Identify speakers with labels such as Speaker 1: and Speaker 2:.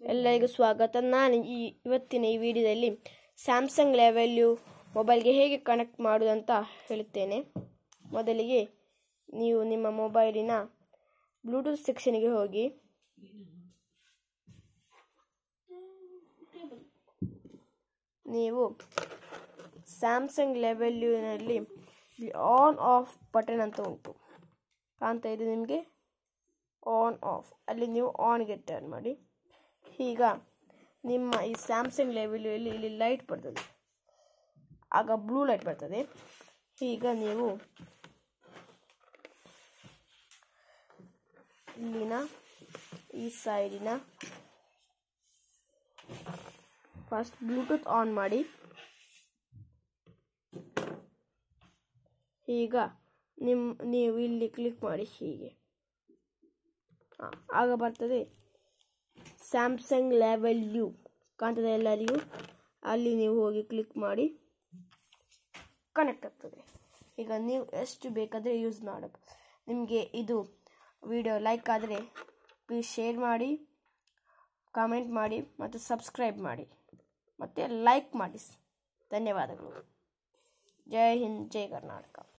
Speaker 1: ಎಲ್ಲರಿಗೂ ಸ್ವಾಗತ ನಾನು ಈ ಇವತ್ತಿನ ಈ ವಿಡಿಯೋದಲ್ಲಿ ಸ್ಯಾಮ್ಸಂಗ್ ಲೆವೆಲ್ಯು ಮೊಬೈಲ್ಗೆ ಹೇಗೆ ಕನೆಕ್ಟ್ ಮಾಡುವುದಂತ ಹೇಳುತ್ತೇನೆ ಮೊದಲಿಗೆ ನೀವು ನಿಮ್ಮ ಮೊಬೈಲಿನ ಬ್ಲೂಟೂತ್ ಸೆಕ್ಷನ್ಗೆ ಹೋಗಿ ನೀವು ಸ್ಯಾಮ್ಸಂಗ್ ಲೆವೆಲ್ಯೂನಲ್ಲಿ ಆನ್ ಆಫ್ ಬಟನ್ ಅಂತ ಉಂಟು ಕಾಣ್ತಾ ಇದೆ ನಿಮಗೆ ಆನ್ ಆಫ್ ಅಲ್ಲಿ ನೀವು ಆನ್ಗೆ ಟರ್ನ್ ಮಾಡಿ ಈಗ ನಿಮ್ಮ ಈ ಸ್ಯಾಮ್ಸಂಗ್ ಲೆವೆಲಲ್ಲಿ ಇಲ್ಲಿ ಲೈಟ್ ಬರ್ತದೆ ಆಗ ಬ್ಲೂ ಲೈಟ್ ಬರ್ತದೆ ಈಗ ನೀವು ಇಲ್ಲಿನ ಈ ಸೈಡಿನ ಫಸ್ಟ್ ಬ್ಲೂಟೂತ್ ಆನ್ ಮಾಡಿ ಈಗ ನಿಮ್ಮ ನೀವು ಇಲ್ಲಿ ಕ್ಲಿಕ್ ಮಾಡಿ ಹೀಗೆ ಆ, ಆಗ ಬರ್ತದೆ ಸ್ಯಾಮ್ಸಂಗ್ ಲೆವೆಲ್ ಯು ಕಾಣ್ತದೆ ಎಲ್ಲರಿಗೂ ಅಲ್ಲಿ ನೀವು ಹೋಗಿ ಕ್ಲಿಕ್ ಮಾಡಿ ಕನೆಕ್ಟ್ ಆಗ್ತದೆ ಈಗ ನೀವು ಎಷ್ಟು ಬೇಕಾದರೆ ಯೂಸ್ ಮಾಡಬೇಕು ನಿಮಗೆ ಇದು ವಿಡಿಯೋ ಲೈಕ್ ಆದರೆ ಪ್ಲೀಸ್ ಶೇರ್ ಮಾಡಿ ಕಾಮೆಂಟ್ ಮಾಡಿ ಮತ್ತು ಸಬ್ಸ್ಕ್ರೈಬ್ ಮಾಡಿ ಮತ್ತು ಲೈಕ್ ಮಾಡಿ ಧನ್ಯವಾದಗಳು ಜೈ ಹಿಂದ್ ಜೈ ಕರ್ನಾಟಕ